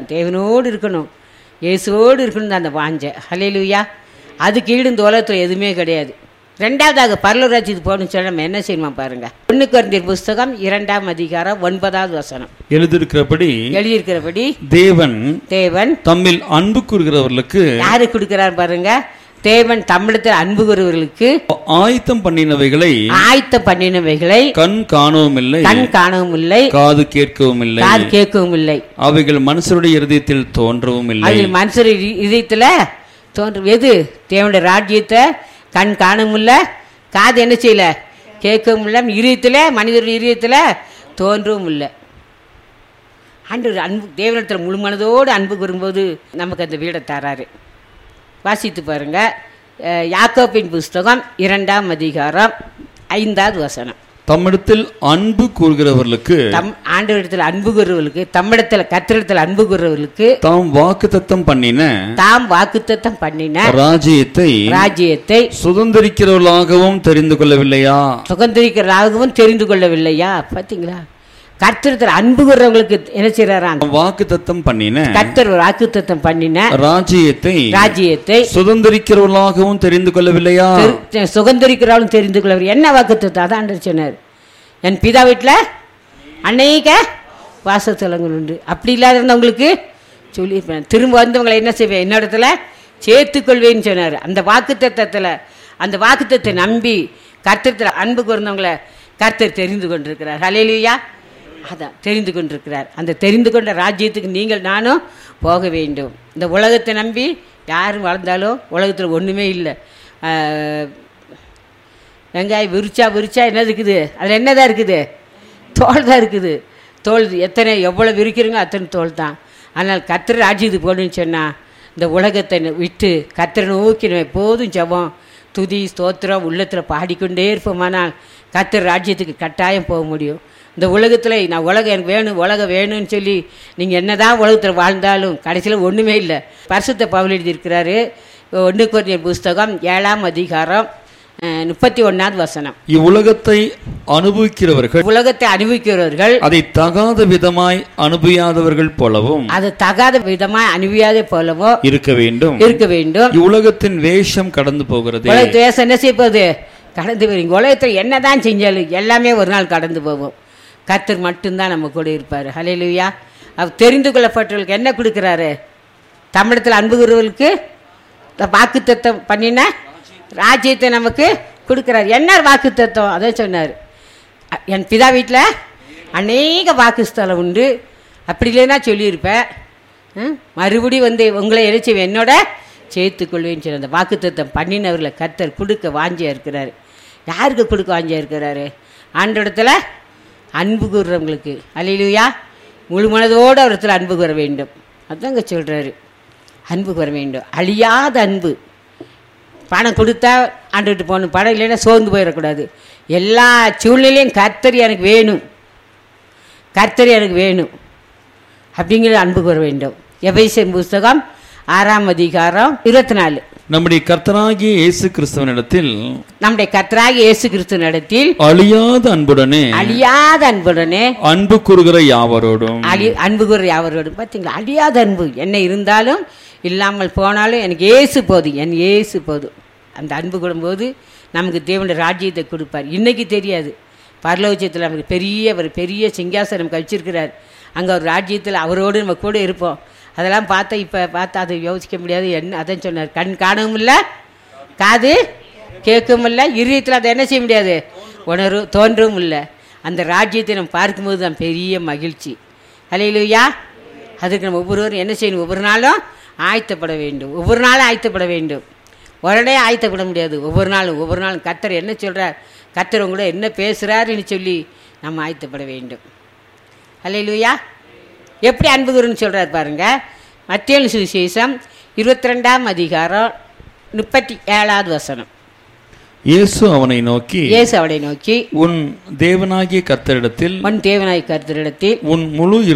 தேவனோடு இருக்கணும் இயேசுவோடு இருக்கணும் அந்த வாஞ்சை ஹalleluya அதுக்கு ஈடு இந்த உலகத்தில் எதுவுமே கிடையாது ரெண்டாவதாக பரலூராட்சிக்கு போகணும்னு சொல்லி நம்ம என்ன செய்யணுமா பாருங்க ஒன்று குறைந்தர் புஸ்தகம் இரண்டாம் அதிகாரம் ஒன்பதாவது வசனம் எழுதியிருக்கிறபடி எழுதியிருக்கிறபடி தேவன் தேவன் தம்மில் அன்பு கூறுகிறவர்களுக்கு யாரு கொடுக்கிறார் பாருங்க தேவன் தமிழத்தில் அன்பு கூறுவர்களுக்கு ஆயத்தம் பண்ணினவைகளை ஆயத்த பண்ணினவைகளை கண் காணவும் இல்லை கண் காணவும் இல்லை காது கேட்கவும் இல்லை காது கேட்கவும் இல்லை அவைகள் மனுஷருடைய இருதயத்தில் தோன்றவும் இல்லை அதில் மனுஷர் இ- இதயத்துல தோன்றும் எது தேவனுடைய ராஜ்யத்தை கண் காணவும் இல்லை காது என்ன செய்யல கேட்கவும் இல்லை இதயத்தில் மனிதருடைய இதயத்தில் தோன்றவும் இல்லை ஆண்டு அன்பு தேவனிடத்தில் முழு மனதோடு அன்பு கூறும்போது நமக்கு அந்த வீடை தராரு வாசித்து பாருங்க அஹ், யாக்கோபின் புஸ்தகம் இரண்டாம் அதிகாரம் ஐந்தாவது வசனம் தம்மிடத்தில் அன்பு கூறுகிறவர்களுக்கு தம் ஆண்டவரிடத்தில் அன்பு கூறுவர்களுக்கு தம்மிடத்தில் கத்திரிடத்தில் அன்பு கூறுவர்களுக்கு தாம் வாக்குத்தத்தம் பண்ணின தாம் வாக்குத்தத்தம் பண்ணின ராஜ்யத்தை ராஜ்யத்தை சுதந்திரிக்கிறவர்களாகவும் தெரிந்து கொள்ளவில்லையா சுகந்திரிக்கிறதாகவும் தெரிந்து கொள்ளவில்லையா பார்த்தீங்களா கர்த்தரத்தில் அன்பு கூறுறவங்களுக்கு என்ன செய்யறாராம் வாக்குத்தத்தம் பண்ணின கர்த்தர் ஒரு வாக்குத்தத்தம் பண்ணின ராஜ்யத்தை ராஜ்யத்தை சுதந்திரிக்கிறவர்களாகவும் தெரிந்து கொள்ளவில்லையா தெரி- சுகந்தரிக்கிறவளும் தெரிந்து கொள்ளவர் என்ன வாக்குத்தத்தம் அதான் ஆண்டவர் சொன்னார் என் பிதா வீட்டில் அநேக வாசத்தலங்கள் உண்டு அப்படி இல்லாத இருந்தவங்களுக்கு சொல்லியிருப்பேன் திரும்ப வந்தவங்களை என்ன செய்வேன் என்னிடத்துல சேர்த்துக்கொள்வேன்னு சொன்னார் அந்த வாக்குத்தத்தத்தில் அந்த வாக்குத்தத்தை நம்பி கர்த்தத்தில் அன்பு கூர்ந்தவங்களை கர்த்தர் தெரிந்து கொண்டிருக்கிறார் ஹலேலுயா அதான் தெரிந்து கொண்டிருக்கிறார் அந்த தெரிந்து கொண்ட ராஜ்யத்துக்கு நீங்கள் நானும் போக வேண்டும் இந்த உலகத்தை நம்பி யாரும் வளர்ந்தாலும் உலகத்தில் ஒன்றுமே இல்லை ஆஹ், வெங்காயம் விரிச்சா விரிச்சா என்ன இருக்குது அதில் என்னதான் இருக்குது தோல் தான் இருக்குது தோல் எத்தனை எவ்வளோ விரிக்கிறீங்க அத்தனை தோல் தான் ஆனால் கத்திர ராஜ்யத்துக்கு போகணும்னு சொன்னால் இந்த உலகத்தை விட்டு கத்திர நோக்கி நம்ம எப்போதும் ஜெபம் துதி ஸ்தோத்திரம் உள்ளத்தில் பாடிக்கொண்டே இருப்போமானால் கத்திர ராஜ்யத்துக்கு கட்டாயம் போக முடியும் இந்த உலகத்தில் நான் உலகம் எனக்கு வேணும் உலகம் வேணும்னு சொல்லி நீங்கள் என்னதான் உலகத்தில் வாழ்ந்தாலும் கடைசியில் ஒன்றுமே இல்லை பரிசுத்த பவுல் எழுதியிருக்கிறாரு ஒன்று குறைஞ்ச புஸ்தகம் ஏழாம் அதிகாரம் அஹ், முப்பத்தி ஒன்றாவது வசனம் இவ்வுலகத்தை அனுபவிக்கிறவர்கள் உலகத்தை அனுபவிக்கிறவர்கள் அதை தகாத விதமாய் அனுபவியாதவர்கள் போலவும் அது தகாத விதமாய் அனுபவியாத போலவோ இருக்க வேண்டும் இருக்க வேண்டும் இவ்வுலகத்தின் வேஷம் கடந்து போகிறது உலக தேசம் என்ன செய்ய போகுது கடந்து போறீங்க உலகத்தில் என்னதான் செஞ்சாலும் எல்லாமே ஒரு நாள் கடந்து போகும் கர்த்தர் மட்டும்தான் நம்ம கூட இருப்பார் ஹalleluya அவர் தெரிந்து கொள்ளப்பட்டவர்களுக்கு என்ன கொடுக்குறாரு தமிழத்தில் அன்பு கூறுவர்களுக்கு வாக்குத்தத்தம் பண்ணின ராஜ்யத்தை நமக்கு கொடுக்குறாரு என்ன வாக்குத்தத்தம் அதை சொன்னார் அ- என் பிதா வீட்டில் அநேக வாக்குஸ்தலம் உண்டு அப்படி இல்லைன்னா சொல்லியிருப்பேன் ம்? மறுபடியும் வந்து உங்களை இறைச்சி என்னோட சேர்த்துக்கொள்வேன்னு சொல்லி அந்த வாக்குத்தத்தம் பண்ணினவர்களை கர்த்தர் கொடுக்க வாஞ்சியா இருக்கிறாரு யாருக்கு கொடுக்க வாஞ்சியா இருக்கிறாரு ஆண்டோடத்தில் அன்பு கூறுறவங்களுக்கு அல்லையிலுயா முழு மனதோடு அவரத்தில் அன்பு கூற வேண்டும் அதாங்க சொல்கிறாரு அன்பு கூற வேண்டும் அழியாத அன்பு பணம் கொடுத்தா ஆண்டுகிட்டு போகணும் பணம் இல்லைன்னா சோர்ந்து போயிடக்கூடாது எல்லா சூழ்நிலையும் கர்த்தர் எனக்கு வேணும் கர்த்தர் எனக்கு வேணும் அப்படிங்கிற அன்பு கூற வேண்டும் எபேசியன் புஸ்தகம் ஆறாம் அதிகாரம் இருபத்தி நாலு நம்முடைய கர்த்தராகிய இயேசு கிறிஸ்துவனிடத்தில் நம்முடைய கர்த்தராகிய இயேசு கிறிஸ்து நடத்தில் அழியாத அன்புடனே அழியாத அன்புடனே அன்பு கூறுகிற யாவரோடும் அழி அன்பு கூற யாவரோடும் பார்த்தீங்களா அழியாத அன்பு என்ன இருந்தாலும் இல்லாமல் போனாலும் எனக்கு ஏசு போதும் என் ஏசு போதும் அந்த அன்பு கூடும்போது நமக்கு தேவனுடைய ராஜ்யத்தை கொடுப்பார் இன்னைக்கு தெரியாது பரலோச்சத்தில் நமக்கு பெரிய ஒரு பெரிய சிங்காசனம் கழிச்சிருக்கிறார் அங்கே ஒரு ராஜ்யத்தில் அவரோடு நம்ம கூட இருப்போம் அதெல்லாம் பார்த்தா இப்போ பார்த்தா அதை யோசிக்க முடியாது என்ன அதான் சொன்னார் கண் காணவும் இல்லை காது கேட்கவும் இல்லை இருதயத்தில் அதை என்ன செய்ய முடியாது உணர்வு தோன்றவும் இல்லை அந்த ராஜ்யத்தை நம்ம பார்க்கும்போது தான் பெரிய மகிழ்ச்சி அலையிலுயா அதுக்கு நம்ம ஒவ்வொருவரும் என்ன செய்யணும் ஒவ்வொரு நாளும் ஆயத்தப்பட வேண்டும் ஒவ்வொரு நாளும் ஆயத்தப்பட வேண்டும் உடனே ஆயத்தப்பட முடியாது ஒவ்வொரு நாளும் ஒவ்வொரு நாளும் கத்தர் என்ன சொல்கிறார் கத்தர் உங்களோட என்ன பேசுகிறாருன்னு சொல்லி நம்ம ஆயத்தப்பட வேண்டும் அல்லையிலுயா எப்படி அன்புகுருன்னு சொல்கிறார் பாருங்க மத்திய சுவிசேஷம் இருபத்தி ரெண்டாம் அதிகாரம் முப்பத்தி ஏழாவது வசனம் இயேசு அவனை நோக்கி இயேசு அவளை நோக்கி உன் தேவனாகிய கர்த்தரிடத்தில் உன் தேவனாய் கருத்தரிடத்தில் உன் முழு